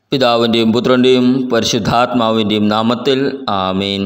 പിതാവിൻ്റെയും പുത്രൻ്റെയും പരിശുദ്ധാത്മാവിൻ്റെയും നാമത്തിൽ ആമേൻ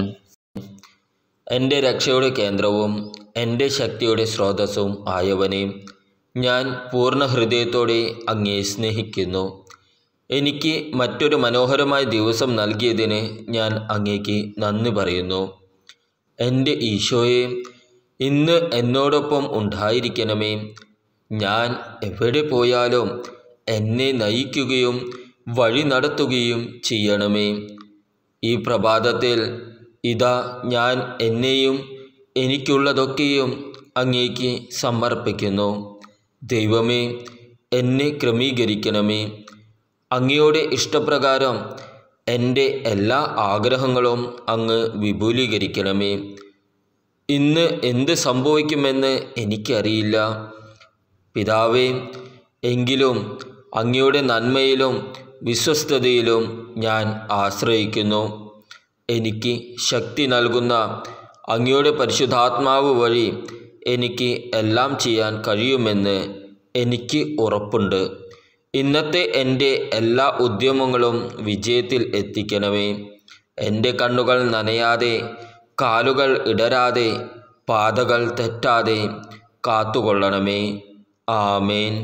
എൻ്റെ രക്ഷയുടെ കേന്ദ്രവും എൻ്റെ ശക്തിയുടെ സ്രോതസ്സും ആയവനെ ഞാൻ പൂർണ്ണ ഹൃദയത്തോടെ അങ്ങേ സ്നേഹിക്കുന്നു എനിക്ക് മറ്റൊരു മനോഹരമായ ദിവസം നൽകിയതിന് ഞാൻ അങ്ങേക്ക് നന്ദി പറയുന്നു എൻ്റെ ഈശോയെ ഇന്ന് എന്നോടൊപ്പം ഉണ്ടായിരിക്കണമേ ഞാൻ എവിടെ പോയാലും എന്നെ നയിക്കുകയും വഴി നടത്തുകയും ചെയ്യണമേ ഈ പ്രഭാതത്തിൽ ഇതാ ഞാൻ എന്നെയും എനിക്കുള്ളതൊക്കെയും അങ്ങേക്ക് സമർപ്പിക്കുന്നു ദൈവമേ എന്നെ ക്രമീകരിക്കണമേ അങ്ങയുടെ ഇഷ്ടപ്രകാരം എൻ്റെ എല്ലാ ആഗ്രഹങ്ങളും അങ്ങ് വിപുലീകരിക്കണമേ ഇന്ന് എന്ത് സംഭവിക്കുമെന്ന് എനിക്കറിയില്ല പിതാവേ എങ്കിലും അങ്ങയുടെ നന്മയിലും വിശ്വസ്തതയിലും ഞാൻ ആശ്രയിക്കുന്നു എനിക്ക് ശക്തി നൽകുന്ന അങ്ങയുടെ പരിശുദ്ധാത്മാവ് വഴി എനിക്ക് എല്ലാം ചെയ്യാൻ കഴിയുമെന്ന് എനിക്ക് ഉറപ്പുണ്ട് ഇന്നത്തെ എൻ്റെ എല്ലാ ഉദ്യമങ്ങളും വിജയത്തിൽ എത്തിക്കണമേ എൻ്റെ കണ്ണുകൾ നനയാതെ കാലുകൾ ഇടരാതെ പാതകൾ തെറ്റാതെ കാത്തുകൊള്ളണമേ ആമേൻ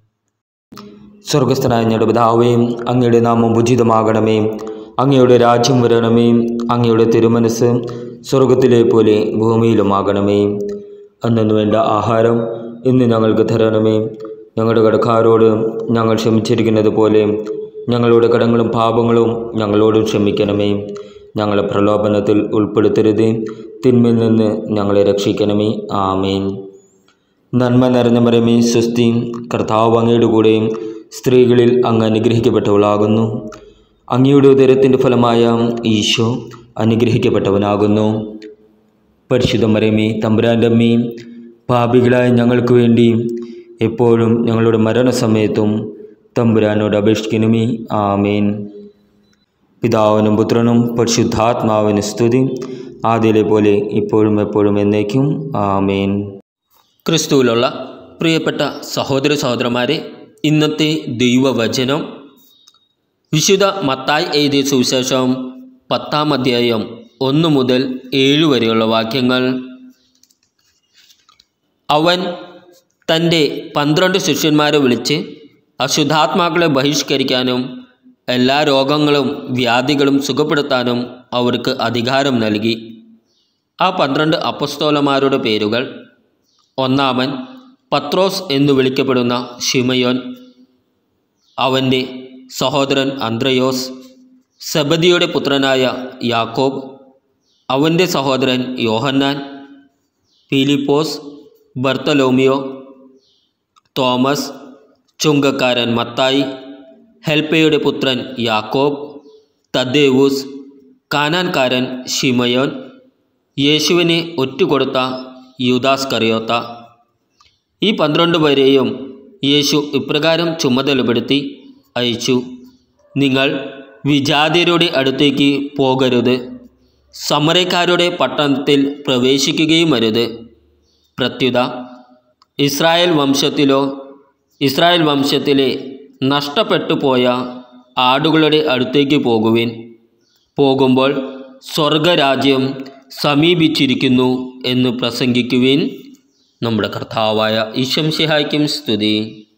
സ്വർഗസ്ഥനായ ഞങ്ങളുടെ പിതാവേ അങ്ങയുടെ നാമം ഉചിതമാകണമേ അങ്ങയുടെ രാജ്യം വരണമേ അങ്ങയുടെ തിരുമനസ് സ്വർഗത്തിലെ പോലെ ഭൂമിയിലുമാകണമേ അന്നു വേണ്ട ആഹാരം ഇന്ന് ഞങ്ങൾക്ക് തരണമേ ഞങ്ങളുടെ കടക്കാരോട് ഞങ്ങൾ ക്ഷമിച്ചിരിക്കുന്നത് പോലെ ഞങ്ങളുടെ കടങ്ങളും പാപങ്ങളും ഞങ്ങളോട് ക്ഷമിക്കണമേ ഞങ്ങളെ പ്രലോഭനത്തിൽ ഉൾപ്പെടുത്തരുതേ തിന്മയിൽ നിന്ന് ഞങ്ങളെ രക്ഷിക്കണമേ ആമേൻ നന്മ നിറഞ്ഞ മരമേ സ്വസ്തി കർത്താവ് അങ്ങയുടെ കൂടെയും സ്ത്രീകളിൽ അങ്ങ് അനുഗ്രഹിക്കപ്പെട്ടവളാകുന്നു അങ്ങയുടെ ഉദരത്തിൻ്റെ ഫലമായ ഈശോ അനുഗ്രഹിക്കപ്പെട്ടവനാകുന്നു പരിശുദ്ധ മരമേ തമ്പുരാൻ്റെ അമ്മയും പാപികളായ ഞങ്ങൾക്ക് വേണ്ടി എപ്പോഴും ഞങ്ങളുടെ മരണസമയത്തും തമ്പുരാനോട് അപേക്ഷിക്കണമേ ആമേൻ പിതാവിനും പുത്രനും പരിശുദ്ധാത്മാവിന് സ്തുതി ആദ്യയിലെ പോലെ ഇപ്പോഴും എപ്പോഴും എന്നേക്കും ആമേൻ ക്രിസ്തുവിലുള്ള പ്രിയപ്പെട്ട സഹോദര സഹോദരന്മാരെ ഇന്നത്തെ ദൈവവചനം വിശുദ്ധ മത്തായി എഴുതിയ സുവിശേഷം പത്താം അധ്യായം ഒന്ന് മുതൽ ഏഴ് വരെയുള്ള വാക്യങ്ങൾ അവൻ തൻ്റെ പന്ത്രണ്ട് ശിഷ്യന്മാരെ വിളിച്ച് അശുദ്ധാത്മാക്കളെ ബഹിഷ്കരിക്കാനും എല്ലാ രോഗങ്ങളും വ്യാധികളും സുഖപ്പെടുത്താനും അവർക്ക് അധികാരം നൽകി ആ പന്ത്രണ്ട് അപ്പസ്തോലന്മാരുടെ പേരുകൾ ഒന്നാമൻ പത്രോസ് എന്നു വിളിക്കപ്പെടുന്ന ഷിമയോൻ അവൻ്റെ സഹോദരൻ അന്ത്രയോസ് സെബദിയുടെ പുത്രനായ യാക്കോബ് അവൻ്റെ സഹോദരൻ യോഹന്നാൻ ഫിലിപ്പോസ് ബർത്തലോമിയോ തോമസ് ചുങ്കക്കാരൻ മത്തായി ഹെൽപ്പയുടെ പുത്രൻ യാക്കോബ് തദ്ദേവൂസ് കാനാൻകാരൻ ഷിമയോൻ യേശുവിനെ ഒറ്റുകൊടുത്ത യൂദാസ് കറിയോത്ത ഈ പന്ത്രണ്ട് പേരെയും യേശു ഇപ്രകാരം ചുമതലപ്പെടുത്തി അയച്ചു നിങ്ങൾ വിജാതിയരുടെ അടുത്തേക്ക് പോകരുത് സമരക്കാരുടെ പട്ടണത്തിൽ പ്രവേശിക്കുകയും അരുത് പ്രത്യുത ഇസ്രായേൽ വംശത്തിലോ ഇസ്രായേൽ വംശത്തിലെ നഷ്ടപ്പെട്ടു പോയ ആടുകളുടെ അടുത്തേക്ക് പോകുവിൻ പോകുമ്പോൾ സ്വർഗരാജ്യം സമീപിച്ചിരിക്കുന്നു എന്ന് പ്രസംഗിക്കുവിൻ നമ്മുടെ കർത്താവായ ഈശംസിഹായ്ക്കും സ്തുതി